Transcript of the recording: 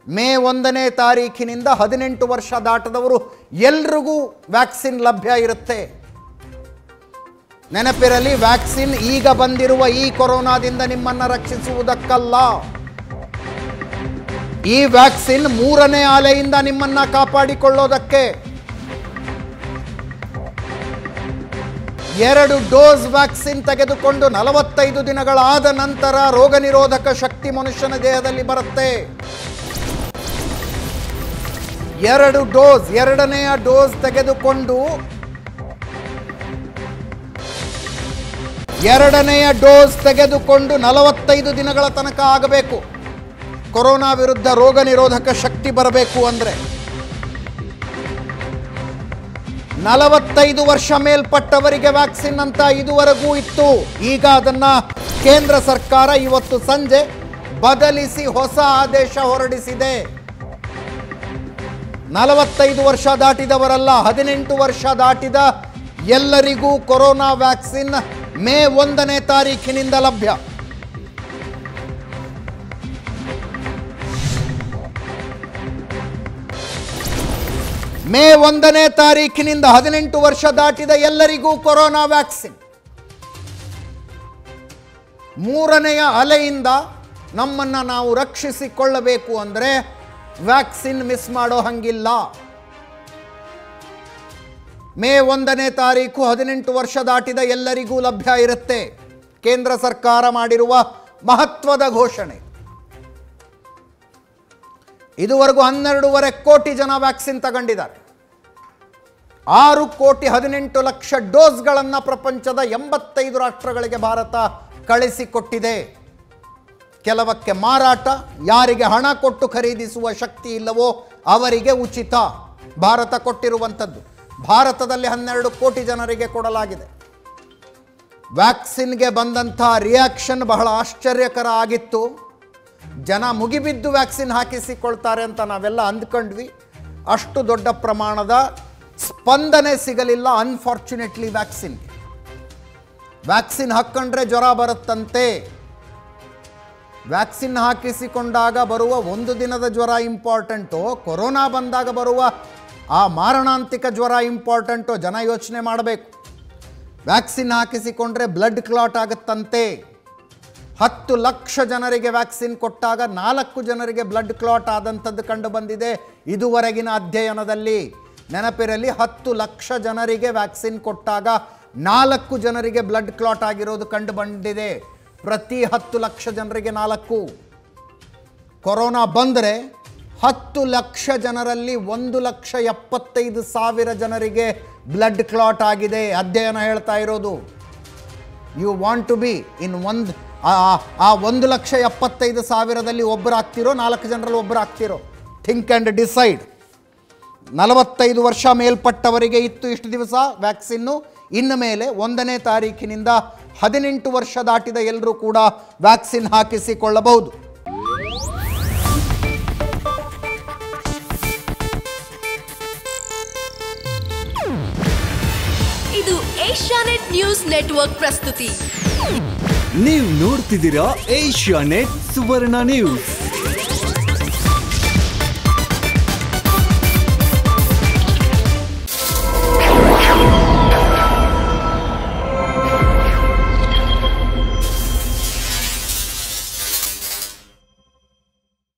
ಮೇ ಒಂದನೇ ತಾರೀಖಿನಿಂದ ಹದಿನೆಂಟು ವರ್ಷ ದಾಟದವರು ಎಲ್ರಿಗೂ ವ್ಯಾಕ್ಸಿನ್ ಲಭ್ಯ ಇರುತ್ತೆ ನೆನಪಿರಲಿ ವ್ಯಾಕ್ಸಿನ್ ಈಗ ಬಂದಿರುವ ಈ ಕೊರೋನಾದಿಂದ ನಿಮ್ಮನ್ನು ರಕ್ಷಿಸುವುದಕ್ಕಲ್ಲ ಈ ವ್ಯಾಕ್ಸಿನ್ ಮೂರನೇ ಅಲೆಯಿಂದ ನಿಮ್ಮನ್ನ ಕಾಪಾಡಿಕೊಳ್ಳೋದಕ್ಕೆ ಎರಡು ಡೋಸ್ ವ್ಯಾಕ್ಸಿನ್ ತೆಗೆದುಕೊಂಡು ನಲವತ್ತೈದು ದಿನಗಳಾದ ನಂತರ ರೋಗ ನಿರೋಧಕ ಶಕ್ತಿ ಮನುಷ್ಯನ ದೇಹದಲ್ಲಿ ಬರುತ್ತೆ ಎರಡು ಡೋಸ್ ಎರಡನೆಯ ಡೋಸ್ ತೆಗೆದುಕೊಂಡು ಎರಡನೆಯ ಡೋಸ್ ತೆಗೆದುಕೊಂಡು ನಲವತ್ತೈದು ದಿನಗಳ ತನಕ ಆಗಬೇಕು ಕೊರೋನಾ ವಿರುದ್ಧ ರೋಗ ನಿರೋಧಕ ಶಕ್ತಿ ಬರಬೇಕು ಅಂದರೆ ನಲವತ್ತೈದು ವರ್ಷ ಮೇಲ್ಪಟ್ಟವರಿಗೆ ವ್ಯಾಕ್ಸಿನ್ ಅಂತ ಇದುವರೆಗೂ ಇತ್ತು ಈಗ ಅದನ್ನ ಕೇಂದ್ರ ಸರ್ಕಾರ ಇವತ್ತು ಸಂಜೆ ಬದಲಿಸಿ ಹೊಸ ಆದೇಶ ಹೊರಡಿಸಿದೆ ನಲವತ್ತೈದು ವರ್ಷ ದಾಟಿದವರಲ್ಲ ಹದಿನೆಂಟು ವರ್ಷ ದಾಟಿದ ಎಲ್ಲರಿಗೂ ಕೊರೋನಾ ವ್ಯಾಕ್ಸಿನ್ ಮೇ ಒಂದನೇ ತಾರೀಖಿನಿಂದ ಲಭ್ಯ ಮೇ ಒಂದನೇ ತಾರೀಖಿನಿಂದ ಹದಿನೆಂಟು ವರ್ಷ ದಾಟಿದ ಎಲ್ಲರಿಗೂ ಕೊರೋನಾ ವ್ಯಾಕ್ಸಿನ್ ಮೂರನೆಯ ಅಲೆಯಿಂದ ನಮ್ಮನ್ನು ನಾವು ರಕ್ಷಿಸಿಕೊಳ್ಳಬೇಕು ಅಂದರೆ ವ್ಯಾಕ್ಸಿನ್ ಮಿಸ್ ಮಾಡೋ ಹಂಗಿಲ್ಲ ಮೇ ಒಂದನೇ ತಾರೀಕು ಹದಿನೆಂಟು ವರ್ಷ ದಾಟಿದ ಎಲ್ಲರಿಗೂ ಲಭ್ಯ ಇರುತ್ತೆ ಕೇಂದ್ರ ಸರ್ಕಾರ ಮಾಡಿರುವ ಮಹತ್ವದ ಘೋಷಣೆ ಇದುವರೆಗೂ ಹನ್ನೆರಡೂವರೆ ಕೋಟಿ ಜನ ವ್ಯಾಕ್ಸಿನ್ ತಗೊಂಡಿದ್ದಾರೆ ಆರು ಕೋಟಿ ಹದಿನೆಂಟು ಲಕ್ಷ ಡೋಸ್ಗಳನ್ನು ಪ್ರಪಂಚದ ಎಂಬತ್ತೈದು ರಾಷ್ಟ್ರಗಳಿಗೆ ಭಾರತ ಕಳಿಸಿಕೊಟ್ಟಿದೆ ಕೆಲವಕ್ಕೆ ಮಾರಾಟ ಯಾರಿಗೆ ಹಣ ಕೊಟ್ಟು ಖರೀದಿಸುವ ಶಕ್ತಿ ಇಲ್ಲವೋ ಅವರಿಗೆ ಉಚಿತ ಭಾರತ ಕೊಟ್ಟಿರುವಂಥದ್ದು ಭಾರತದಲ್ಲಿ ಹನ್ನೆರಡು ಕೋಟಿ ಜನರಿಗೆ ಕೊಡಲಾಗಿದೆ ವ್ಯಾಕ್ಸಿನ್ಗೆ ಬಂದಂಥ ರಿಯಾಕ್ಷನ್ ಬಹಳ ಆಶ್ಚರ್ಯಕರ ಆಗಿತ್ತು ಜನ ಮುಗಿಬಿದ್ದು ವ್ಯಾಕ್ಸಿನ್ ಹಾಕಿಸಿಕೊಳ್ತಾರೆ ಅಂತ ನಾವೆಲ್ಲ ಅಂದ್ಕೊಂಡ್ವಿ ಅಷ್ಟು ದೊಡ್ಡ ಪ್ರಮಾಣದ ಸ್ಪಂದನೆ ಸಿಗಲಿಲ್ಲ ಅನ್ಫಾರ್ಚುನೇಟ್ಲಿ ವ್ಯಾಕ್ಸಿನ್ಗೆ ವ್ಯಾಕ್ಸಿನ್ ಹಾಕ್ಕೊಂಡ್ರೆ ಜ್ವರ ಬರುತ್ತಂತೆ ವ್ಯಾಕ್ಸಿನ್ ಹಾಕಿಸಿಕೊಂಡಾಗ ಬರುವ ಒಂದು ದಿನದ ಜ್ವರ ಇಂಪಾರ್ಟೆಂಟು ಕೊರೋನಾ ಬಂದಾಗ ಬರುವ ಆ ಮಾರಣಾಂತಿಕ ಜ್ವರ ಇಂಪಾರ್ಟೆಂಟು ಜನ ಯೋಚನೆ ಮಾಡಬೇಕು ವ್ಯಾಕ್ಸಿನ್ ಹಾಕಿಸಿಕೊಂಡ್ರೆ ಬ್ಲಡ್ ಕ್ಲಾಟ್ ಆಗುತ್ತಂತೆ ಹತ್ತು ಲಕ್ಷ ಜನರಿಗೆ ವ್ಯಾಕ್ಸಿನ್ ಕೊಟ್ಟಾಗ ನಾಲ್ಕು ಜನರಿಗೆ ಬ್ಲಡ್ ಕ್ಲಾಟ್ ಆದಂಥದ್ದು ಕಂಡು ಬಂದಿದೆ ಇದುವರೆಗಿನ ಅಧ್ಯಯನದಲ್ಲಿ ನೆನಪಿರಲಿ ಹತ್ತು ಲಕ್ಷ ಜನರಿಗೆ ವ್ಯಾಕ್ಸಿನ್ ಕೊಟ್ಟಾಗ ನಾಲ್ಕು ಜನರಿಗೆ ಬ್ಲಡ್ ಕ್ಲಾಟ್ ಆಗಿರೋದು ಕಂಡು ಬಂದಿದೆ ಪ್ರತಿ ಹತ್ತು ಲಕ್ಷ ಜನರಿಗೆ ನಾಲ್ಕು ಕೊರೋನಾ ಬಂದರೆ ಹತ್ತು ಲಕ್ಷ ಜನರಲ್ಲಿ ಒಂದು ಲಕ್ಷ ಎಪ್ಪತ್ತೈದು ಸಾವಿರ ಜನರಿಗೆ ಬ್ಲಡ್ ಕ್ಲಾಟ್ ಆಗಿದೆ ಅಧ್ಯಯನ ಹೇಳ್ತಾ ಇರೋದು you want to be in ಒಂದು ಆ ಒಂದು ಲಕ್ಷ ಎಪ್ಪತ್ತೈದು ಸಾವಿರದಲ್ಲಿ ಒಬ್ಬರು ಆಗ್ತಿರೋ ನಾಲ್ಕು ಜನರಲ್ಲಿ ಒಬ್ಬರು ಆಗ್ತಿರೋ ಥಿಂಕ್ ಆ್ಯಂಡ್ ಡಿಸೈಡ್ ನಲವತ್ತೈದು ವರ್ಷ ಮೇಲ್ಪಟ್ಟವರಿಗೆ ಇತ್ತು ಇಷ್ಟು ದಿವಸ ವ್ಯಾಕ್ಸಿನ್ನು ಇನ್ನು ಮೇಲೆ ಒಂದನೇ ತಾರೀಕಿನಿಂದ ಹದಿನೆಂಟು ವರ್ಷ ದಾಟಿದ ಎಲ್ಲರೂ ಕೂಡ ವ್ಯಾಕ್ಸಿನ್ ಹಾಕಿಸಿಕೊಳ್ಳಬಹುದು ಇದು ಏಷ್ಯಾನೆಟ್ ನ್ಯೂಸ್ ನೆಟ್ವರ್ಕ್ ಪ್ರಸ್ತುತಿ ನೀವು ನೋಡ್ತಿದ್ದೀರಾ ಏಷ್ಯಾ ನೆಟ್ ಸುವರ್ಣ ನ್ಯೂಸ್